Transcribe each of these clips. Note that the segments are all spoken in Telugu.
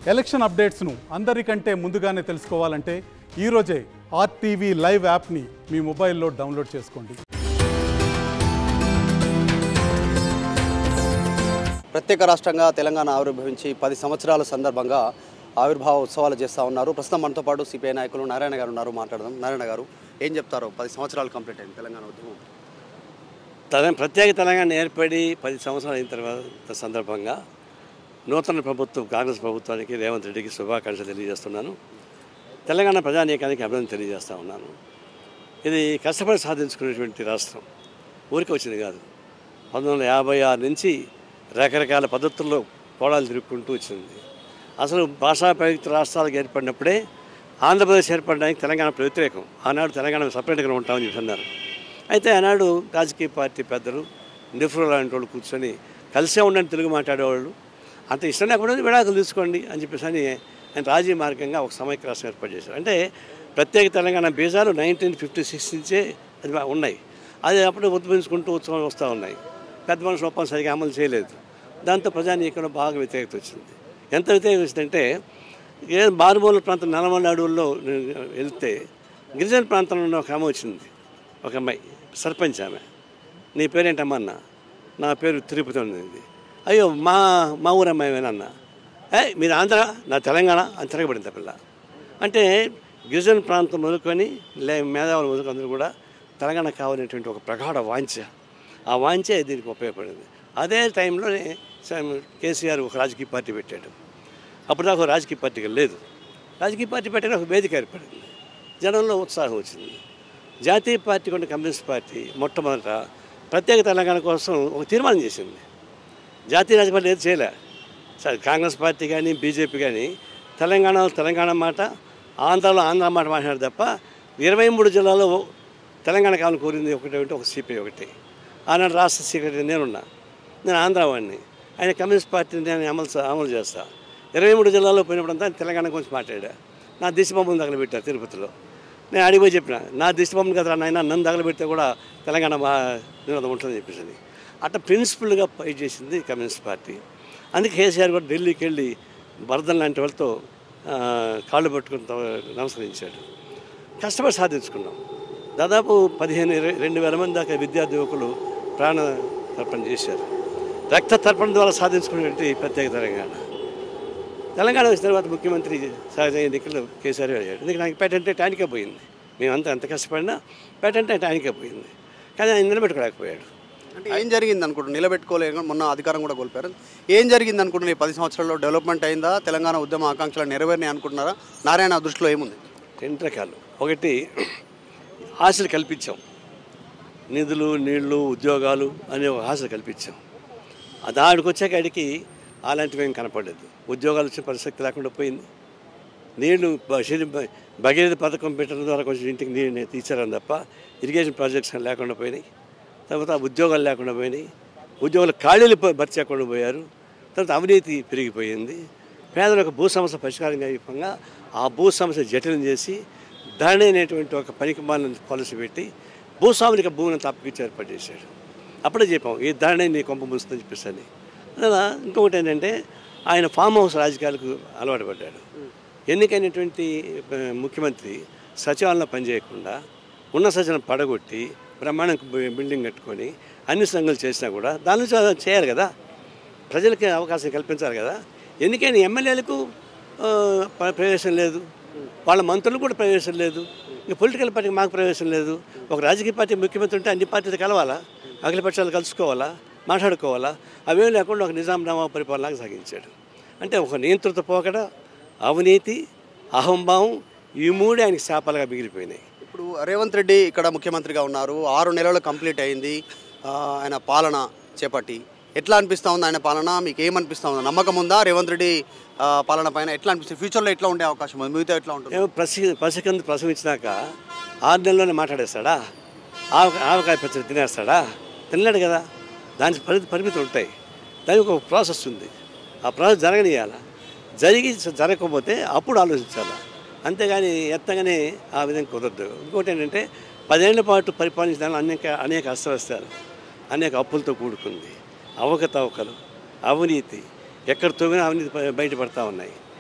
ఎలక్షన్ అప్డేట్స్ను అందరికంటే ముందుగానే తెలుసుకోవాలంటే ఈరోజే ఆర్టీవీ లైవ్ యాప్ని మీ మొబైల్లో డౌన్లోడ్ చేసుకోండి ప్రత్యేక రాష్ట్రంగా తెలంగాణ ఆవిర్భవించి పది సంవత్సరాల సందర్భంగా ఆవిర్భావ ఉత్సవాలు చేస్తూ ఉన్నారు ప్రస్తుతం మనతో పాటు సిపిఐ నాయకులు నారాయణ గారు ఉన్నారు మాట్లాడదాం నారాయణ గారు ఏం చెప్తారు పది సంవత్సరాలు కంప్లీట్ అయింది తెలంగాణ ఉద్యమం తెలంగాణ ప్రత్యేక తెలంగాణ ఏర్పడి పది సంవత్సరాలు అయిన తర్వాత సందర్భంగా నూతన ప్రభుత్వం కాంగ్రెస్ ప్రభుత్వానికి రేవంత్ రెడ్డికి శుభాకాంక్షలు తెలియజేస్తున్నాను తెలంగాణ ప్రజానీకానికి అభినందన తెలియజేస్తా ఉన్నాను ఇది కష్టపడి సాధించుకునేటువంటి రాష్ట్రం ఊరికి వచ్చింది కాదు పంతొమ్మిది వందల యాభై ఆరు నుంచి రకరకాల పద్ధతుల్లో కోడాలు తిరుక్కుంటూ వచ్చింది అసలు భాషా ప్రయుక్త రాష్ట్రాలకు ఏర్పడినప్పుడే ఆంధ్రప్రదేశ్ ఏర్పడడానికి తెలంగాణ వ్యతిరేకం ఆనాడు తెలంగాణ సపరేట్గా ఉంటామని చెప్పి అన్నారు అయితే ఆనాడు రాజకీయ పార్టీ పెద్దలు నెహ్రూ లాంటి వాళ్ళు కూర్చొని కలిసే ఉండండి తెలుగు మాట్లాడేవాళ్ళు అంత ఇష్టం లేకపోతే విడాకులు తీసుకోండి అని చెప్పేసి అని ఆయన రాజీ మార్గంగా ఒక సమైక్య రాష్ట్రం ఏర్పాటు చేశారు అంటే ప్రత్యేక తెలంగాణ బీజాలు నైన్టీన్ ఫిఫ్టీ సిక్స్ నుంచే అది మా- ఉన్నాయి అది అప్పుడు ఉద్భవించుకుంటూ ఉత్సవం వస్తూ ఉన్నాయి పెద్ద మనుషులు ఒప్పందం సరిగా అమలు చేయలేదు దాంతో ప్రజానీకంలో బాగా వ్యతిరేకత వచ్చింది ఎంత వ్యతిరేకత వచ్చిందంటే ఏ మారుమూల ప్రాంతం నల్గొండ అడవుల్లో నేను వెళ్తే గిరిజన ప్రాంతంలో ఉన్న ఒక ఆమె వచ్చింది ఒక అమ్మాయి సర్పంచ్ ఆమె నీ పేరేంటమ్మా అన్న నా పేరు తిరుపతి ఉంది అయ్యో మా మా ఊరు అమ్మాయివేనన్న ఏ మీరు ఆంధ్ర నా తెలంగాణ అని తిరగబడింది ఆ పిల్ల అంటే గిరిజన ప్రాంతం మొదలుకొని లే మేధావులు మొదలుకొని అందరూ కూడా తెలంగాణ కావాలనేటువంటి ఒక ప్రగాఢ వాంఛ ఆ వాంఛే దీనికి ఉపయోగపడింది అదే టైంలోనే సమ్ కేసీఆర్ ఒక రాజకీయ పార్టీ పెట్టాడు అప్పుడు దాకా ఒక రాజకీయ పార్టీగా లేదు రాజకీయ పార్టీ పెట్టిన ఒక వేదిక ఏర్పడింది జనంలో ఉత్సాహం వచ్చింది జాతీయ పార్టీ కొన్ని కమ్యూనిస్ట్ పార్టీ మొట్టమొదట ప్రత్యేక తెలంగాణ కోసం ఒక తీర్మానం చేసింది జాతీయ రాజకీయ ఏది చేయలే సరే కాంగ్రెస్ పార్టీ కానీ బీజేపీ కానీ తెలంగాణలో తెలంగాణ మాట ఆంధ్రాలో ఆంధ్ర మాట మాట్లాడారు తప్ప ఇరవై మూడు జిల్లాలో తెలంగాణ కావాలని కోరింది ఒకటి ఒకటి ఒక సిపిఐ ఒకటి ఆనాడు రాష్ట్ర సెక్రటరీ నేనున్నా నేను ఆంధ్ర వాడిని ఆయన కమ్యూనిస్ట్ పార్టీని నేను అమలు చే- అమలు చేస్తా ఇరవై మూడు జిల్లాలో పోయినప్పుడంతా ఆయన తెలంగాణ గురించి మాట్లాడా నా దిశబొమ్మను తగలబెట్టారు తిరుపతిలో నేను అడిగిపోయి చెప్పిన నా దిశబొమ్మను కదా నాయన నన్ను తగలబెడితే కూడా తెలంగాణ మా నినాదం ఉంటుందని చెప్పేసి అట్లా ప్రిన్సిపల్గా ఫైట్ చేసింది కమ్యూనిస్ట్ పార్టీ అందుకే కేసీఆర్ కూడా ఢిల్లీకి వెళ్ళి వరదన్ లాంటి వాళ్ళతో ఆ, కాళ్ళు పట్టుకుని త- నమస్కరించాడు కష్టపడి సాధించుకున్నాం దాదాపు పదిహేను ఇరవై రెండు వేల మంది దాకా విద్యార్థి యువకులు ప్రాణ తర్పణ చేశారు రక్త తర్పణ ద్వారా సాధించుకున్నటువంటి ప్రత్యేక తెలంగాణ తెలంగాణ వచ్చిన తర్వాత ముఖ్యమంత్రి సహజ ఎన్నికలు కేసీఆర్ అయ్యాడు ఎందుకంటే ఆయనకి పేటెంట్ అంటే ఆయనకే పోయింది మేమంతా ఎంత కష్టపడినా పేటెంట్ అంటే ఆయనకే పోయింది కానీ ఆయన నిలబెట్టుకోలేకపోయాడు అంటే ఏం జరిగింది అనుకుంటున్నారు నిలబెట్టుకోలేక మొన్న అధికారం కూడా కోల్పోయారు ఏం జరిగింది అనుకుంటున్నారు ఈ పది సంవత్సరాల్లో డెవలప్మెంట్ అయిందా తెలంగాణ ఉద్యమ ఆకాంక్షలు నెరవేరినాయి అనుకుంటున్నారా నారాయణ దృష్టిలో ఏముంది రెండు రకాలు ఒకటి ఆశలు కల్పించాం నిధులు నీళ్లు ఉద్యోగాలు అనే ఒక ఆశలు కల్పించాం ఆ దాడికి వచ్చేకాడికి అలాంటివి ఏం కనపడలేదు ఉద్యోగాలు వచ్చే పరిస్థితి లేకుండా పోయింది నీళ్లు బ- శని- బ- భగీరథ పథకం పెట్టడం ద్వారా కొంచెం ఇంటికి నీళ్ళు తీర్చారని తప్ప ఇరిగేషన్ ప్రాజెక్ట్స్ అని లేకుండా పోయినాయి తర్వాత ఉద్యోగాలు లేకుండా పోయినాయి ఉద్యోగాలు ఖాళీలు ప- భర్తీ చేయకుండా పోయారు తర్వాత అవినీతి పెరిగిపోయింది పేదలకు భూ సమస్య పరిష్కారం అయిపోగా ఆ భూ సమస్య జటిలం చేసి ధరణి అనేటువంటి ఒక పనికి పాలసీ పెట్టి భూస్వామిక భూమిని తప్పకిచ్చి ఏర్పాటు చేశాడు అప్పుడే చెప్పాం ఈ ధరణి నీ కొంప ముస్తుందని చెప్పేసి అని అలా ఇంకొకటి ఏంటంటే ఆయన ఫామ్ హౌస్ రాజకీయాలకు అలవాటు పడ్డాడు ఎన్నికైనటువంటి ఆ, ముఖ్యమంత్రి సచివాలయంలో పనిచేయకుండా ఉన్న సచివాలయం పడగొట్టి బ్రహ్మాండం బిల్డింగ్ కట్టుకొని అన్ని సంఘాలు చేసినా కూడా దాని నుంచి చేయాలి కదా ప్రజలకి అవకాశం కల్పించాలి కదా ఎన్నికైన ఎమ్మెల్యేలకు ఆ, ప్ర- ప్రవేశం లేదు వాళ్ళ మంత్రులకు కూడా ప్రవేశం లేదు ఇక పొలిటికల్ పార్టీకి మాకు ప్రవేశం లేదు ఒక రాజకీయ పార్టీ ముఖ్యమంత్రి ఉంటే అన్ని పార్టీలు కలవాలా అఖిల పక్షాలు కలుసుకోవాలా మాట్లాడుకోవాలా అవేం లేకుండా ఒక నిజాం నామా పరిపాలనగా సాగించాడు అంటే ఒక నియంత్రిత పోకడ అవినీతి అహంభావం ఈ మూడే ఆయనకి శాపాలుగా మిగిలిపోయినాయి ఇప్పుడు రేవంత్ రెడ్డి ఇక్కడ ముఖ్యమంత్రిగా ఉన్నారు ఆరు నెలలు కంప్లీట్ అయింది ఆ, ఆయన పాలన చేపట్టి ఎట్లా అనిపిస్తూ ఉంది ఆయన పాలన మీకు ఏమనిపిస్తూ ఉంది నమ్మకం ఉందా రేవంత్ రెడ్డి ఆ, పాలన పైన ఎట్లా అనిపిస్తుంది ఫ్యూచర్లో ఎట్లా ఉండే అవకాశం ఉంది మిగతా ఎట్లా ఉంటుంది ఏమో పసి పసికందు ప్రసవించినాక ఆరు నెలల్లోనే మాట్లాడేస్తాడా ఆవ ఆవకాయ పచ్చడి తినేస్తాడా తినలేడు కదా దానికి పరిధి పరిమితులు ఉంటాయి దానికి ఒక ప్రాసెస్ ఉంది ఆ ప్రాసెస్ జరగనియాల జరిగి జరగకపోతే అప్పుడు ఆలోచించాలి అంతేగాని ఎత్తగానే ఆ విధంగా కుదరదు ఇంకోటి ఏంటంటే పదేళ్ల పాటు పరిపాలించడానికి అనేక అనేక అస్తవ్యస్తాలు అనేక అప్పులతో కూడుకుంది అవకతవకలు అవినీతి ఎక్కడ తొగినా అవినీతి బయ- బయటపడతా ఉన్నాయి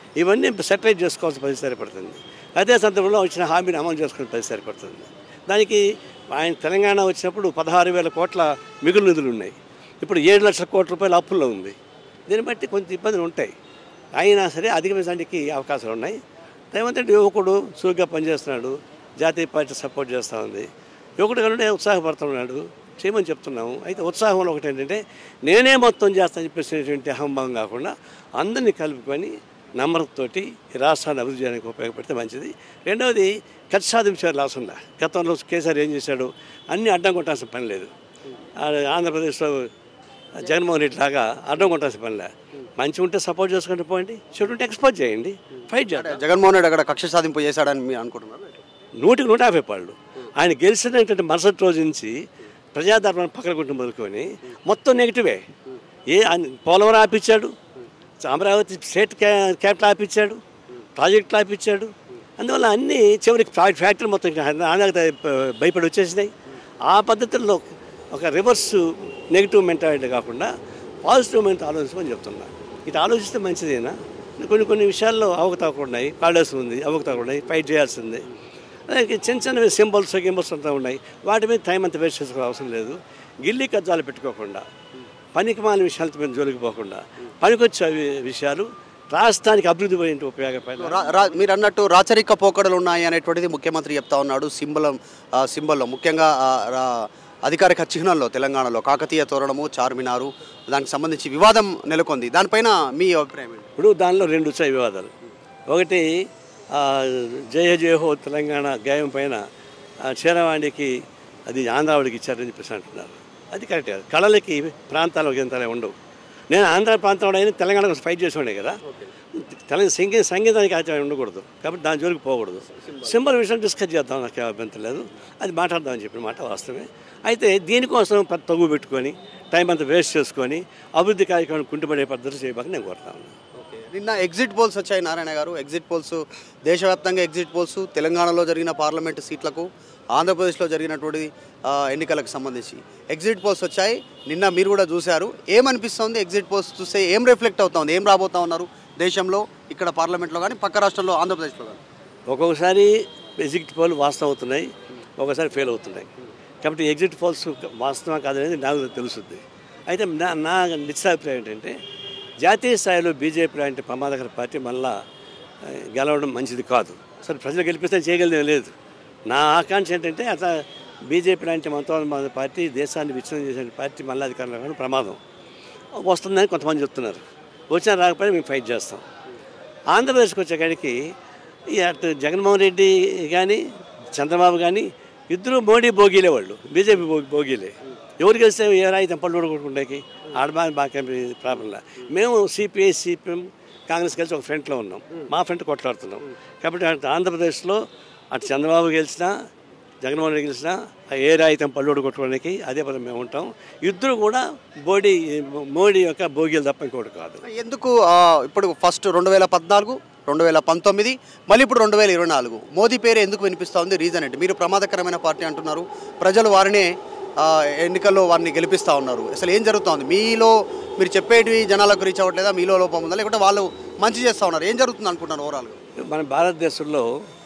ఇవన్నీ సెటరేట్ చేసుకోవాల్సిన పరిస్థితి ఏర్పడుతుంది అదే సందర్భంలో వచ్చిన హామీని అమలు చేసుకునే పరిస్థితి ఏర్పడుతుంది దానికి ఆయన తెలంగాణ వచ్చినప్పుడు పదహారు వేల కోట్ల మిగులు నిధులు ఉన్నాయి ఇప్పుడు ఏడు లక్షల కోట్ల రూపాయల అప్పుల్లో ఉంది దీన్ని బట్టి కొంచెం ఇబ్బందులు ఉంటాయి అయినా సరే అధిగమించడానికి అవకాశాలు ఉన్నాయి రేవంత్ రెడ్డి యువకుడు చురుగ్గా పనిచేస్తున్నాడు జాతీయ పార్టీ సపోర్ట్ చేస్తూ ఉంది యువకుడు కనుక ఉత్సాహపడుతున్నాడు చేయమని చెప్తున్నాము అయితే ఉత్సాహంలో ఒకటి ఏంటంటే నేనే మొత్తం చేస్తాను చెప్పేసినటువంటి అహంభావం కాకుండా అందరినీ కలుపుకొని నమ్మకంతోటి ఈ రాష్ట్రాన్ని అభివృద్ధి చేయడానికి ఉపయోగపడితే మంచిది రెండవది ఖర్చు సాధించారు లాసంగా గతంలో కేసీఆర్ ఏం చేశాడు అన్నీ అడ్డం కొట్టాల్సిన పని లేదు ఆ ఆంధ్రప్రదేశ్లో జగన్మోహన్ రెడ్డి లాగా అడ్డం కొట్టాల్సిన పనిలే మంచి ఉంటే సపోర్ట్ చేసుకుంటూ పోండి చెడు ఉంటే ఎక్స్పోజ్ చేయండి ఫైట్ చేద్దాం జగన్మోహన్ రెడ్డి అక్కడ కక్ష సాధింపు చేశాడని మీరు అనుకుంటున్నారు నూటికి నూట యాభై పాళ్ళు ఆయన గెలిచినటువంటి మరుసటి రోజు నుంచి ప్రజాదర్బాన్ని పక్కన కొట్టి మొదలుకొని మొత్తం నెగిటివే ఏ ఆయన పోలవరం ఆపించాడు అమరావతి స్టేట్ క్యా క్యాపిటల్ ఆపించాడు ప్రాజెక్టులు ఆపించాడు అందువల్ల అన్నీ చివరికి ఫ్యా- ఫ్యాక్టరీ మొత్తం ఆంధ్ర భయపడి వచ్చేసినాయి ఆ పద్ధతుల్లో ఒక రివర్స్ నెగిటివ్ మెంటాలిటీ కాకుండా పాజిటివ్ మెంట్ ఆలోచించమని చెప్తున్నా ఇటు ఆలోచిస్తే మంచిదేనా కొన్ని కొన్ని విషయాల్లో అవకతవకలు ఉన్నాయి కాళేశ్వరం ఉంది అవకతవకలు ఉన్నాయి ఫైట్ చేయాల్సిందే అలాగే చిన్న చిన్న సింబల్స్ గింబల్స్ అంతా ఉన్నాయి వాటి మీద టైం అంత వేస్ట్ చేసుకోవాల్సిన అవసరం లేదు గిల్లి కజ్జాలు పెట్టుకోకుండా పనికి మాలిన విషయాలతో మేము జోలికి పోకుండా పనికొచ్చే వి- విషయాలు రాష్ట్రానికి అభివృద్ధి పోయేంటి ఉపయోగపడిన రా- రా- మీరు అన్నట్టు రాచరిక పోకడలు ఉన్నాయి అనేటువంటిది ముఖ్యమంత్రి చెప్తా ఉన్నాడు సింబలం ఆ, సింబల్లో ముఖ్యంగా ఆ, రా- అధికారిక చిహ్నంలో తెలంగాణలో కాకతీయ తోరణము చార్మినారు దానికి సంబంధించి వివాదం నెలకొంది దానిపైన మీ అభిప్రాయం ఏంటి ఇప్పుడు దానిలో రెండు వచ్చాయి వివాదాలు ఒకటి ఆ, జయ జయ హో తెలంగాణ గాయం పైన ఆ, చీరవాణికి అది ఆంధ్రావాడికి ఇచ్చారని చెప్పేసి అంటున్నారు అది కరెక్ట్ కాదు కళలకి ప్రాంతాలు గింతలే ఉండవు నేను ఆంధ్ర ప్రాంతంలో అయినా తెలంగాణ కోసం ఫైట్ చేసి కదా తెలంగాణ సంగీత సంగీతానికి ఆచారం ఉండకూడదు కాబట్టి దాని జోలికి పోకూడదు సింబల్ విషయం డిస్కస్ చేద్దాం నాకు అభ్యంతరం లేదు అది మాట్లాడదామని చెప్పిన మాట వాస్తవమే అయితే దీనికోసం పెద్ద తగ్గు పెట్టుకొని టైం అంతా వేస్ట్ చేసుకొని అభివృద్ధి కార్యక్రమం కుంటుపడే పద్ధతి చేయబాక నేను కోరుతాను నిన్న ఎగ్జిట్ పోల్స్ వచ్చాయి నారాయణ గారు ఎగ్జిట్ పోల్స్ దేశవ్యాప్తంగా ఎగ్జిట్ పోల్స్ తెలంగాణలో జరిగిన పార్లమెంటు సీట్లకు ఆంధ్రప్రదేశ్లో జరిగినటువంటి ఆ, ఎన్నికలకు సంబంధించి ఎగ్జిట్ పోల్స్ వచ్చాయి నిన్న మీరు కూడా చూశారు ఏమనిపిస్తుంది ఎగ్జిట్ పోల్స్ చూస్తే ఏం రిఫ్లెక్ట్ అవుతుంది ఏం రాబోతా ఉన్నారు దేశంలో ఇక్కడ పార్లమెంట్లో కానీ పక్క రాష్ట్రంలో ఆంధ్రప్రదేశ్లో కానీ ఒక్కొక్కసారి ఎగ్జిట్ పోల్ వాస్తవం అవుతున్నాయి ఒకసారి ఫెయిల్ అవుతున్నాయి కాబట్టి ఎగ్జిట్ పోల్స్ వాస్తవం కాదనేది నాకు తెలుస్తుంది అయితే నా నా నిశ్చాభిప్రాయం ఏంటంటే జాతీయ స్థాయిలో బీజేపీ లాంటి ప్రమాదకర పార్టీ మళ్ళా ఆ, గెలవడం మంచిది కాదు సరే ప్రజలు గెలిపిస్తే చేయగలిగే లేదు నా ఆకాంక్ష ఏంటంటే అట్లా బీజేపీ లాంటి మతోన్మాద పార్టీ దేశాన్ని విచ్ఛిన్నం చేసే పార్టీ మళ్ళీ అధికారంలో రావడం ప్రమాదం వస్తుందని కొంతమంది చెప్తున్నారు వచ్చినా రాకపోయినా మేము ఫైట్ చేస్తాం ఆంధ్రప్రదేశ్కి వచ్చేకాడికి ఈ అటు జగన్మోహన్ రెడ్డి కానీ చంద్రబాబు కానీ ఇద్దరు మోడీ భోగిలే వాళ్ళు బీజేపీ భోగి భోగిలే ఎవరు గెలిస్తే ఏ రాయి తెంపలు కొట్టుకుంటాకి ఆడబా బాగా ప్రాబ్లంలా మేము సిపిఐ సిపిఎం కాంగ్రెస్ కలిసి ఒక ఫ్రంట్లో ఉన్నాం మా ఫ్రంట్ కొట్లాడుతున్నాం కాబట్టి అటు ఆంధ్రప్రదేశ్లో అటు చంద్రబాబు గెలిచినా జగన్మోహన్ రెడ్డి గెలిచినా ఆ ఏ రాయితం పల్లుడు కొట్టుకోవడానికి అదే పదం మేము ఉంటాం ఇద్దరు కూడా మోడీ మోడీ యొక్క భోగిలు తప్ప ఇంకోటి కాదు ఎందుకు ఆ, ఇప్పుడు ఫస్ట్ రెండు వేల పద్నాలుగు రెండు వేల పంతొమ్మిది మళ్ళీ ఇప్పుడు రెండు వేల ఇరవై నాలుగు మోదీ పేరు ఎందుకు వినిపిస్తూ ఉంది రీజన్ ఏంటి మీరు ప్రమాదకరమైన పార్టీ అంటున్నారు ప్రజలు వారినే ఆ, ఎన్నికల్లో వారిని గెలిపిస్తూ ఉన్నారు అసలు ఏం జరుగుతోంది మీలో మీరు చెప్పేటివి జనాలకు రీచ్ అవ్వట్లేదా మీలో లోపం ఉందా లేకుంటే వాళ్ళు మంచి చేస్తూ ఉన్నారు ఏం జరుగుతుంది అనుకుంటున్నారు ఓవరాల్గా మన భారతదేశంలో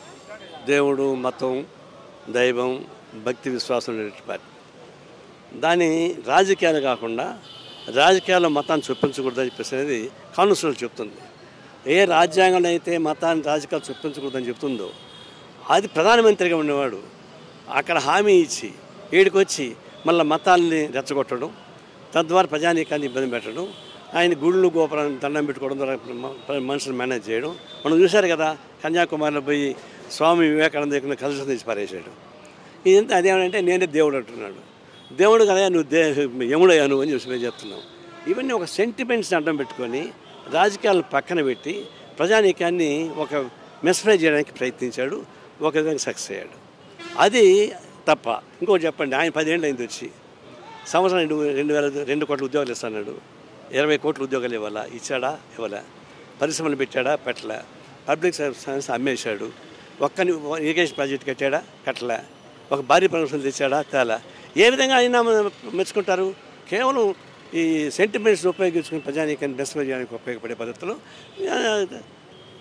దేవుడు మతం దైవం భక్తి విశ్వాసం ఉండేటువంటి పార్టీ దాని రాజకీయాలు కాకుండా రాజకీయాల్లో మతాన్ని చొప్పించకూడదని చెప్పేసి అనేది కాన్స్టిట్యూషన్ చెప్తుంది ఏ రాజ్యాంగంలో అయితే మతాన్ని రాజకీయాలు చొప్పించకూడదని చెప్తుందో అది ప్రధానమంత్రిగా ఉండేవాడు అక్కడ హామీ ఇచ్చి ఈడికి వచ్చి మళ్ళీ మతాల్ని రెచ్చగొట్టడం తద్వారా ప్రజానీకాన్ని ఇబ్బంది పెట్టడం ఆయన గుళ్ళు గోపురాన్ని దండం పెట్టుకోవడం ద్వారా మ- మనుషులు మేనేజ్ చేయడం మనం చూశారు కదా కన్యాకుమారిలో పోయి స్వామి వివేకానంద దగ్గర కలిసి తీసి పారేసాడు ఇదంతా అదేమంటే నేనే దేవుడు అంటున్నాడు దేవుడు కదా నువ్వు దే యముడయ్యాను అని చెప్పి మేము చెప్తున్నాం ఇవన్నీ ఒక సెంటిమెంట్స్ అడ్డం పెట్టుకొని రాజకీయాలను పక్కన పెట్టి ప్రజానీకాన్ని ఒక మిస్ప్రై చేయడానికి ప్రయత్నించాడు ఒక విధంగా సక్సెస్ అయ్యాడు అది తప్ప ఇంకోటి చెప్పండి ఆయన పదేళ్ళు అయింది వచ్చి సంవత్సరం రెండు రెండు వేల రెండు కోట్ల ఉద్యోగాలు ఇస్తాడు ఇరవై కోట్ల ఉద్యోగాలు ఇవ్వాలా ఇచ్చాడా ఇవ్వాలా పరిశ్రమలు పెట్టాడా పెట్టలే పబ్లిక్ సర్వీస్ అమ్మేశాడు ఒక్క ఇరిగేషన్ ప్రాజెక్ట్ కట్టాడా కట్టలే ఒక భారీ పరిశ్రమలు తెచ్చాడా తేలా ఏ విధంగా అయినా మెచ్చుకుంటారు కేవలం ఈ సెంటిమెంట్స్ ఉపయోగించుకుని ప్రజానీకాన్ని బెస్ట్ చేయడానికి ఉపయోగపడే పద్ధతిలో ఆ,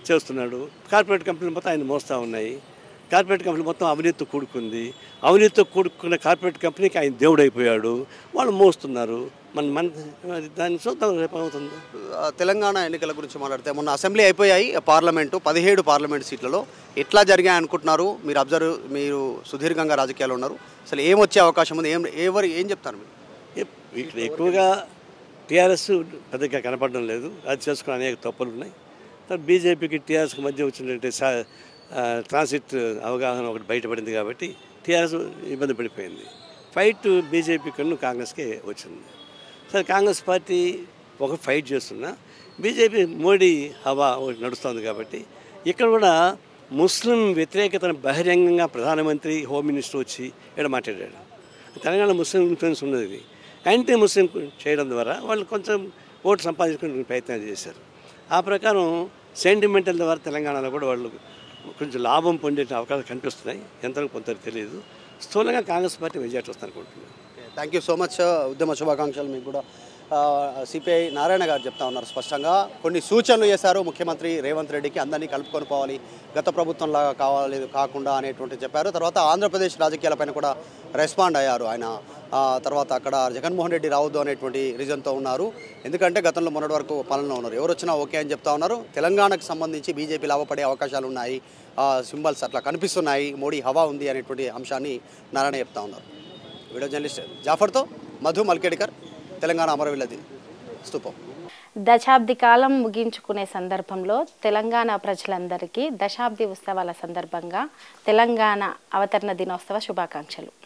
చేస్తున్నాడు కార్పొరేట్ కంపెనీలు మొత్తం ఆయన మోస్తూ ఉన్నాయి కార్పొరేట్ కంపెనీ మొత్తం అవినీతితో కూడుకుంది అవినీతితో కూడుకున్న కార్పొరేట్ కంపెనీకి ఆయన దేవుడు అయిపోయాడు వాళ్ళు మోస్తున్నారు మన మన దాన్ని చూద్దాం రేపు అవుతుంది ఆ, తెలంగాణ ఎన్నికల గురించి మాట్లాడితే మొన్న అసెంబ్లీ అయిపోయాయి పార్లమెంటు పదిహేడు పార్లమెంట్ సీట్లలో ఎట్లా జరిగాయి అనుకుంటున్నారు మీరు అబ్జర్వ్ మీరు సుదీర్ఘంగా రాజకీయాలు ఉన్నారు అసలు ఏం వచ్చే అవకాశం ఉంది ఏం ఎవరు ఏం చెప్తారు మీరు ఎప్- ఇక్కడ ఎక్కువగా టీఆర్ఎస్ పెద్దగా కనపడడం లేదు అది చేసుకుని అనేక తప్పులు ఉన్నాయి తర్వాత బీజేపీకి టీఆర్ఎస్కి మధ్య వచ్చినట్టు సా- ఆ, ట్రాన్సిట్ అవగాహన ఒకటి బయటపడింది కాబట్టి టీఆర్ఎస్ ఇబ్బంది పడిపోయింది ఫైట్ బీజేపీ కన్నా కాంగ్రెస్కే వచ్చింది సరే కాంగ్రెస్ పార్టీ ఒక ఫైట్ చేస్తున్నా బీజేపీ మోడీ హవా ఒకటి నడుస్తుంది కాబట్టి ఇక్కడ కూడా ముస్లిం వ్యతిరేకతను బహిరంగంగా ప్రధానమంత్రి హోమ్ మినిస్టర్ వచ్చి ఇక్కడ మాట్లాడాడు తెలంగాణ ముస్లిం ఇన్ఫ్లుయెన్స్ ఉన్నది ఇది యాంటీ ముస్లిం చేయడం ద్వారా వాళ్ళు కొంచెం ఓటు సంపాదించుకునే ప్రయత్నం చేశారు ఆ ప్రకారం సెంటిమెంటల్ ద్వారా తెలంగాణలో కూడా వాళ్ళు కొంచెం లాభం పొందే అవకాశాలు కనిపిస్తున్నాయి ఎంతవరకు పొందుతారో తెలియదు స్థూలంగా కాంగ్రెస్ పార్టీ మెజార్టీ వస్తుంది అనుకుంటున్నాను థ్యాంక్ యూ సో మచ్ ఉద్యమ శుభాకాంక్షలు మీకు కూడా సిపిఐ నారాయణ గారు చెప్తా ఉన్నారు స్పష్టంగా కొన్ని సూచనలు చేశారు ముఖ్యమంత్రి రేవంత్ రెడ్డికి అందరినీ కలుపుకొని పోవాలి గత ప్రభుత్వంలాగా కావాలి కాకుండా అనేటువంటి చెప్పారు తర్వాత ఆంధ్రప్రదేశ్ రాజకీయాలపైన కూడా రెస్పాండ్ అయ్యారు ఆయన ఆ, తర్వాత అక్కడ జగన్మోహన్ రెడ్డి రావద్దు అనేటువంటి రీజన్తో ఉన్నారు ఎందుకంటే గతంలో మొన్నటి వరకు పాలనలో ఉన్నారు ఎవరు వచ్చినా ఓకే అని చెప్తా ఉన్నారు తెలంగాణకు సంబంధించి బీజేపీ లాభపడే అవకాశాలు ఉన్నాయి సింబల్స్ అట్లా కనిపిస్తున్నాయి మోడీ హవా ఉంది అనేటువంటి అంశాన్ని నారాయణ చెప్తా ఉన్నారు వీడియో జర్నలిస్ట్ జాఫర్తో మధు మల్కేడికర్ తెలంగాణ అమరవీల్లది స్తూపం దశాబ్ది కాలం ముగించుకునే సందర్భంలో తెలంగాణ ప్రజలందరికీ దశాబ్ది ఉత్సవాల సందర్భంగా తెలంగాణ అవతరణ దినోత్సవ శుభాకాంక్షలు